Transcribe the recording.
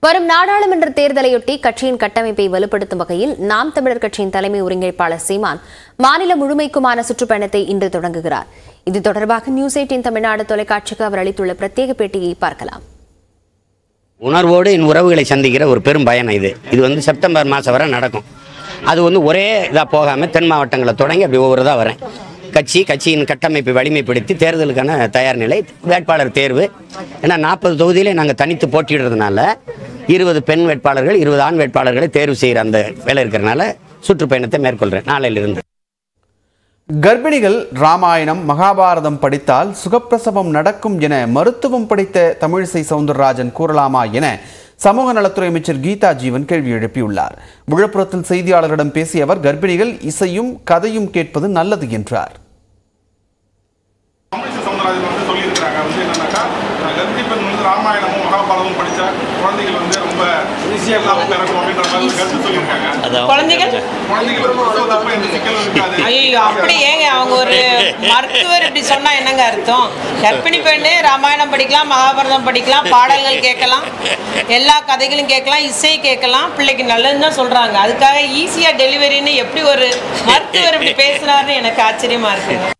வரும் நாடாளுமன்ற தேர்தலையொட்டி கட்சியின் கட்டமைப்பை வலுப்படுத்தும் வகையில் நாம் தமிழர் கட்சியின் தலைமை ஒருங்கிணைப்பாளர் சீமான் மாநிலம் முழுமைக்குமான சுற்றுப்பயணத்தை இன்று தொடங்குகிறார் இது தொடர்பாக நியூஸ் எயிட்டின் தமிழ்நாடு தொலைக்காட்சிக்கு அவர் அளித்துள்ள பிரத்யேக பேட்டியை பார்க்கலாம் உணர்வோடு என் உறவுகளை சந்திக்கிற ஒரு பெரும் பயணம் இது இது வந்து செப்டம்பர் மாதம் வரை நடக்கும் அது வந்து ஒரே இதாக போகாமல் தென் மாவட்டங்களை தொடங்கி அப்படி ஒவ்வொரு இதாக வரேன் கட்சி கட்சியின் கட்டமைப்பை வலிமைப்படுத்தி தேர்தலுக்கான தயார் நிலை வேட்பாளர் தேர்வு ஏன்னா நாற்பது தொகுதியிலே நாங்கள் தனித்து போட்டியிடுறதுனால இருபது பெண் வேட்பாளர்கள் இருபது ஆண் வேட்பாளர்களை தேர்வு செய்கிற அந்த வேலை இருக்கிறனால சுற்றுப்பயணத்தை மேற்கொள்கிறேன் நாளையிலிருந்து கர்ப்பிணிகள் ராமாயணம் மகாபாரதம் படித்தால் சுகப்பிரசவம் நடக்கும் என மருத்துவம் படித்த தமிழிசை சவுந்தரராஜன் கூறலாமா என சமூக நலத்துறை அமைச்சர் கீதா ஜீவன் கேள்வி எழுப்பியுள்ளார் விழுப்புரத்தில் செய்தியாளர்களிடம் பேசிய அவர் கர்ப்பிணிகள் இசையும் கதையும் கேட்பது நல்லது என்றார் தமிழிசை சவுந்தரராஜன் வந்து சொல்லியிருக்கிறாங்க வந்து என்னன்னாக்கா அஹ் கர்ப்பிணி பெண் வந்து ராமாயணமும் மகாபாரதமும் படிச்சா குழந்தைகள் வந்து ரொம்ப ஈஸியாக பிறக்கும் அப்படின்ற மாதிரி ஒரு கருத்து சொல்லியிருக்காங்க குழந்தைகள் குழந்தைகள் பிரசவத்தப்ப எந்த சிக்கலும் இருக்காது ஐயோ அப்படி ஏங்க அவங்க ஒரு மருத்துவர் இப்படி சொன்னா என்னங்க அர்த்தம் கர்ப்பிணி பெண்ணு ராமாயணம் படிக்கலாம் மகாபாரதம் படிக்கலாம் பாடல்கள் கேட்கலாம் எல்லா கதைகளும் கேட்கலாம் இசை கேட்கலாம் பிள்ளைக்கு நல்லதுன்னு தான் சொல்றாங்க அதுக்காக ஈஸியா டெலிவரின்னு எப்படி ஒரு மருத்துவர் இப்படி பேசுறாருன்னு எனக்கு ஆச்சரியமா இருக்குங்க